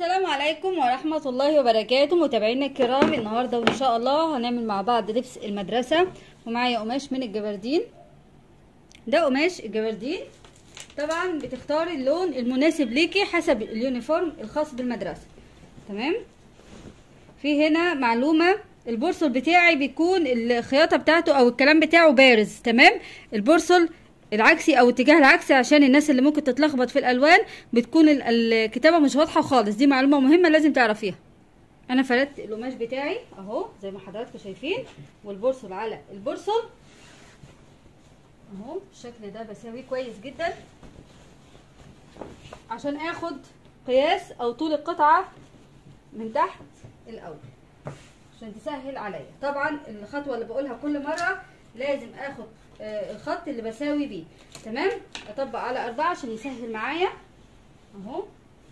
السلام عليكم ورحمة الله وبركاته متابعينا الكرام النهاردة وإن شاء الله هنعمل مع بعض لبس المدرسة ومعايا قماش من الجبردين ده قماش الجبردين طبعا بتختاري اللون المناسب ليكي حسب اليونيفورم الخاص بالمدرسة تمام في هنا معلومة البورصل بتاعي بيكون الخياطة بتاعته او الكلام بتاعه بارز تمام البورصل العكسي او اتجاه العكسي عشان الناس اللي ممكن تتلخبط في الالوان بتكون ال- الكتابه مش واضحه خالص دي معلومه مهمه لازم تعرفيها انا فردت القماش بتاعي اهو زي ما حضراتكم شايفين والبورصل على البورصل اهو الشكل ده بساويه كويس جدا عشان اخد قياس او طول القطعه من تحت الاول عشان تسهل عليا طبعا الخطوه اللي بقولها كل مره لازم اخد آه، الخط اللي بساوي بيه تمام اطبق على أربعة عشان يسهل معايا اهو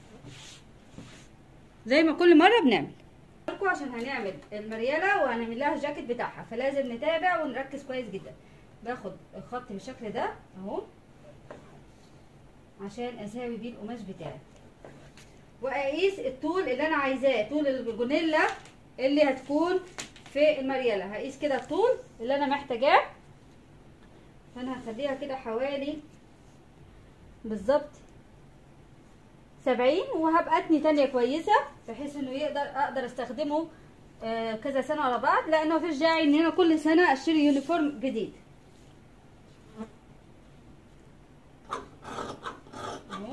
زي ما كل مره بنعمل عشان هنعمل المرياله وهنعمل لها الجاكيت بتاعها فلازم نتابع ونركز كويس جدا باخد الخط بالشكل ده اهو عشان اساوي بيه القماش بتاعي واقيس الطول اللي انا عايزاه طول الجونيلا اللي هتكون في المرياله هقيس كده الطول اللي انا محتاجاه فانا هخليها كده حوالي بالظبط سبعين وهبقى اتني تانية كويسة بحيث انه يقدر اقدر استخدمه آه كذا سنة على بعض لانه مفيش داعي ان انا كل سنة اشتري يونيفورم جديد اهو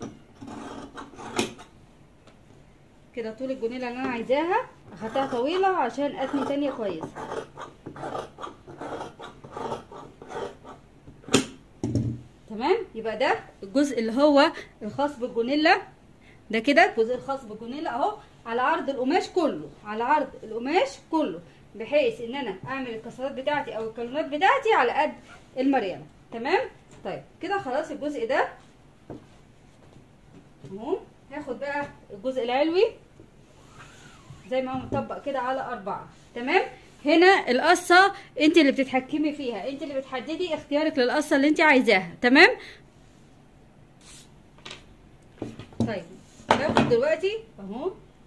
كده طول الجونيلا اللي انا عايزاها اخدتها طويلة عشان اتني تانية كويسة تمام يبقى ده الجزء اللي هو الخاص بالجونيلا ده كده الجزء الخاص بالجونيلا اهو على عرض القماش كله على عرض القماش كله بحيث ان انا اعمل الكسرات بتاعتي او الكلمات بتاعتي على قد المريالة تمام طيب كده خلاص الجزء ده اهو هاخد بقى الجزء العلوي زي ما هو مطبق كده على أربعة تمام هنا القصة انت اللي بتتحكمي فيها انت اللي بتحددي اختيارك للقصة اللي انت عايزاها تمام طيب باخد دلوقتي اهو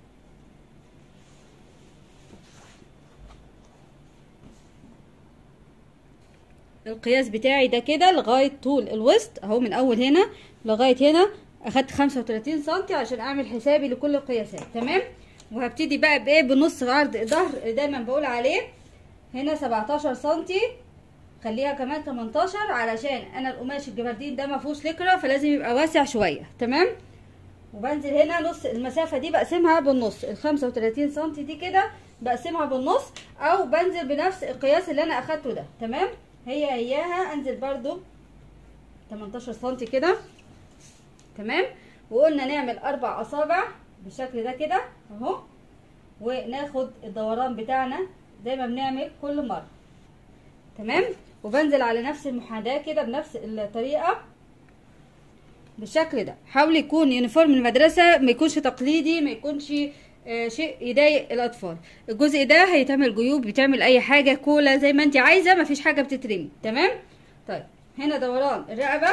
القياس بتاعي ده كده لغاية طول الوسط اهو من اول هنا لغاية هنا اخدت خمسة وتلاتين سنتي عشان اعمل حسابي لكل القياسات تمام وهبتدي بقى بايه بنص عرض الظهر اللي دايما بقول عليه هنا 17 سنتي خليها كمان 18 علشان انا القماش الجبردين ده ما فيهوش لكرة فلازم يبقى واسع شويه تمام وبنزل هنا نص المسافه دي بقسمها بالنص ال 35 سنتي دي كده بقسمها بالنص او بنزل بنفس القياس اللي انا اخدته ده تمام هي هياها انزل برضو 18 سنتي كده تمام وقلنا نعمل اربع اصابع بالشكل ده كده اهو وناخد الدوران بتاعنا زي ما بنعمل كل مره تمام وبنزل على نفس المحاذاه كده بنفس الطريقه بالشكل ده حاول يكون يونيفورم المدرسه ما يكونش تقليدي ما يكونش آه شيء يضايق الاطفال الجزء ده هيتعمل جيوب بتعمل اي حاجه كولا زي ما انت عايزه ما فيش حاجه بتترمي تمام طيب هنا دوران الرقبه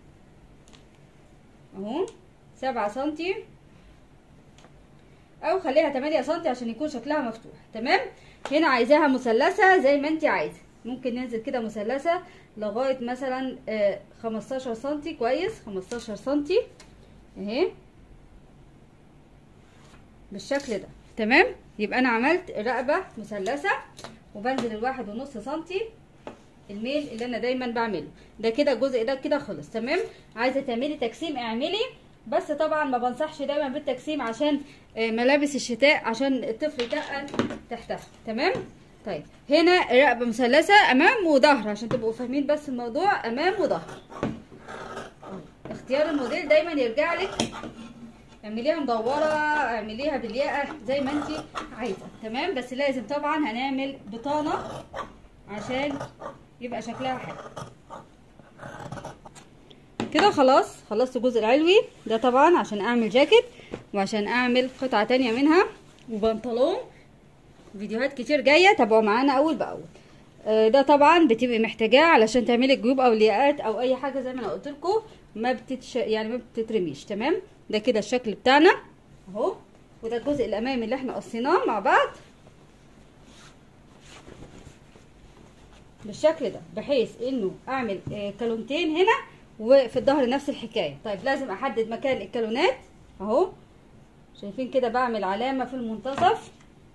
اهو سبعة سنتي او خليها 8 سم عشان يكون شكلها مفتوح تمام هنا عايزاها مثلثه زي ما انت عايزه ممكن ننزل كده مثلثه لغايه مثلا آه 15 سم كويس 15 سم اهي بالشكل ده تمام يبقى انا عملت الرقبه مثلثه وبنزل الواحد ونص سنتي الميل اللي انا دايما بعمله ده كده الجزء ده كده خلص تمام عايزه تعملي تجسيم اعملي بس طبعا ما بنصحش دايما بالتجسيم عشان ملابس الشتاء عشان الطفل يتقل تحتها تمام طيب هنا رقبه مثلثه امام وظهر عشان تبقوا فاهمين بس الموضوع امام وظهر اختيار الموديل دايما يرجع لك اعمليها مدوره اعمليها بالياقه زي ما انت عايزه تمام بس لازم طبعا هنعمل بطانه عشان يبقى شكلها حلو كده خلاص خلصت الجزء العلوي ده طبعا عشان اعمل جاكيت وعشان اعمل قطعة تانية منها وبنطلون فيديوهات كتير جاية تابعوا معانا اول باول آه ده طبعا بتبقي محتاجاه علشان تعملي جيوب او لياقات او اي حاجة زي ما انا قلت لكم ما بتتش يعني ما بتترميش تمام ده كده الشكل بتاعنا اهو وده الجزء الامامي اللي احنا قصيناه مع بعض بالشكل ده بحيث انه اعمل آه، كالونتين هنا وفي الظهر نفس الحكايه طيب لازم احدد مكان الكالونات اهو شايفين كده بعمل علامه في المنتصف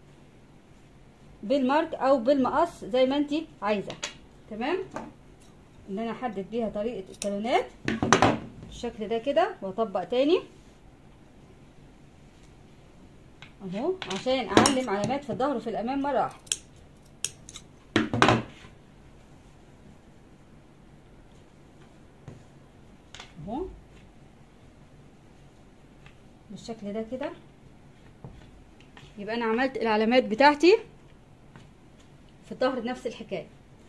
بالمارك او بالمقص زي ما انت عايزه تمام ان انا احدد بيها طريقه الكالونات بالشكل ده كده واطبق تاني اهو عشان اعلم علامات في الظهر وفي الامام مره واحده اهو بالشكل ده كده يبقى انا عملت العلامات بتاعتي في الظهر نفس الحكايه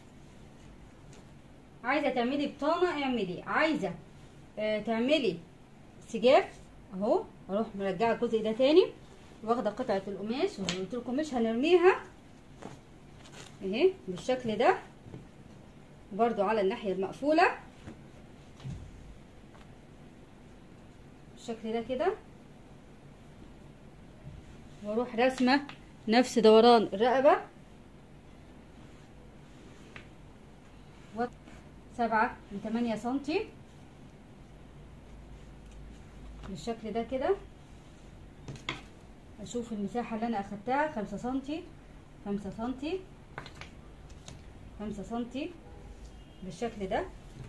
عايزه تعملي بطانه اعملي عايزه آه تعملي سجاف اهو اروح مرجعه الجزء ده تاني واخده قطعه القماش وقلت لكم مش هنرميها اهي بالشكل ده برضو على الناحيه المقفوله بالشكل ده كده واروح رسمه نفس دوران الرقبه و سبعة من تمانية سنتي بالشكل ده كده اشوف المساحة اللي انا اخدتها خمسة سنتي خمسة سنتي خمسة سنتي بالشكل ده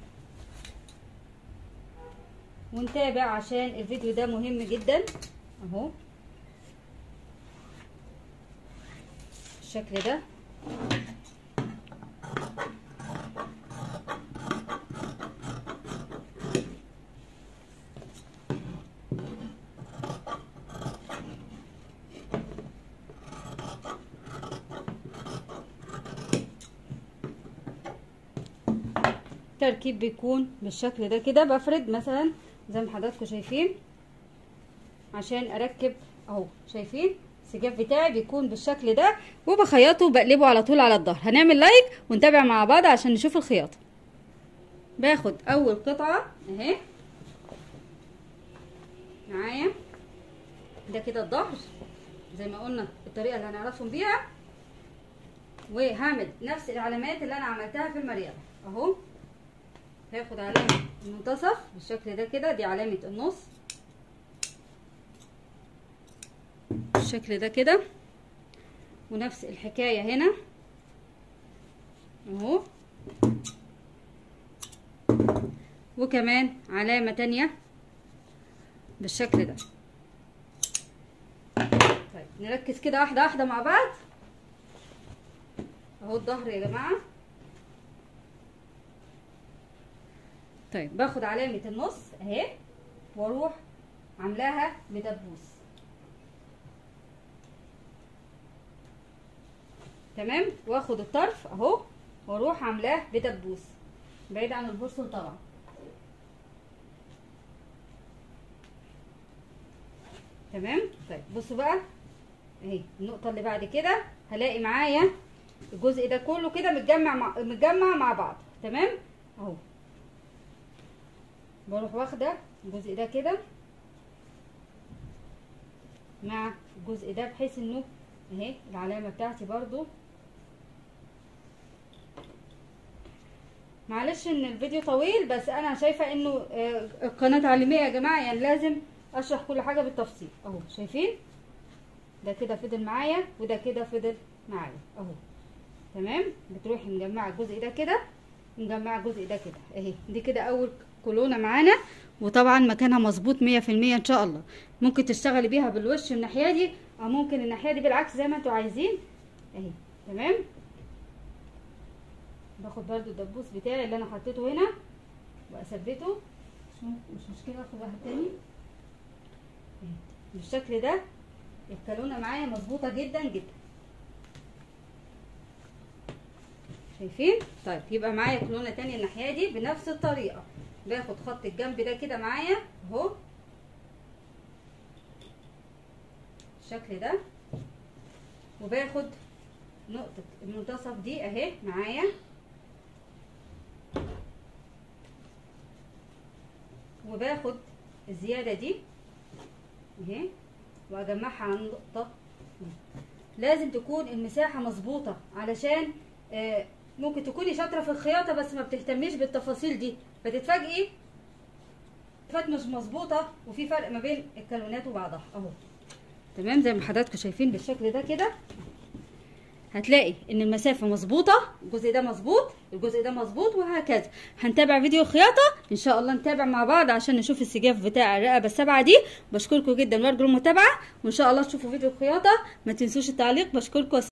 ونتابع عشان الفيديو ده مهم جدا اهو بالشكل ده التركيب بيكون بالشكل ده كده بفرد مثلا زي ما حضراتكم شايفين عشان اركب اهو شايفين السجاف بتاعي بيكون بالشكل ده وبخيطه وبقلبه على طول على الظهر هنعمل لايك ونتابع مع بعض عشان نشوف الخياطه باخد اول قطعه اهي معايا ده كده الظهر زي ما قلنا الطريقه اللي هنعرفهم بيها وهعمل نفس العلامات اللي انا عملتها في المريضه اهو هاخد علامة المنتصف بالشكل ده كده دي علامة النص بالشكل ده كده ونفس الحكاية هنا اهو وكمان علامة تانية بالشكل ده طيب نركز كده واحدة واحدة مع بعض اهو الظهر يا جماعه طيب باخد علامة النص اهي واروح عاملاها بدبوس تمام واخد الطرف اهو واروح عاملاه بدبوس بعيد عن البرصل طبعا تمام طيب بصوا بقى اهي النقطة اللي بعد كده هلاقي معايا الجزء ده كله كده متجمع مع متجمع مع بعض تمام اهو بروح واخده الجزء ده كده مع الجزء ده بحيث انه اهي العلامه بتاعتي برضو معلش ان الفيديو طويل بس انا شايفه انه آه، القناه تعليميه يا جماعه يعني لازم اشرح كل حاجه بالتفصيل اهو شايفين ده كده فضل معايا وده كده فضل معايا اهو تمام بتروحي مجمعه الجزء ده كده مجمعه الجزء ده كده اهي دي كده اول كولونه معانا وطبعا مكانها مظبوط مية في المية ان شاء الله ممكن تشتغلي بيها بالوش من الناحيه دي او ممكن الناحيه دي بالعكس زي ما انتوا عايزين اهي تمام باخد برضو الدبوس بتاعي اللي انا حطيته هنا واثبته مش مش مشكله اخد واحد تاني اهي. بالشكل ده الكالونه معايا مظبوطه جدا جدا شايفين طيب يبقى معايا كلونه تانية الناحيه دي بنفس الطريقه باخد خط الجنب ده كده معايا اهو بالشكل ده وباخد نقطة المنتصف دي اهي معايا وباخد الزيادة دي اهي واجمعها عن نقطه لازم تكون المساحه مظبوطه علشان آه، ممكن تكوني شاطره في الخياطه بس ما بتهتميش بالتفاصيل دي فتتفاجئي فات مش مظبوطه وفي فرق ما بين الكالونات وبعضها اهو تمام زي ما حضراتكم شايفين بالشكل ده كده هتلاقي ان المسافه مظبوطه الجزء ده مظبوط الجزء ده مظبوط وهكذا هنتابع فيديو خياطه ان شاء الله نتابع مع بعض عشان نشوف السجاف بتاع الرقبه السبعه دي بشكركم جدا لارجو المتابعه وان شاء الله تشوفوا فيديو خياطه ما تنسوش التعليق بشكركم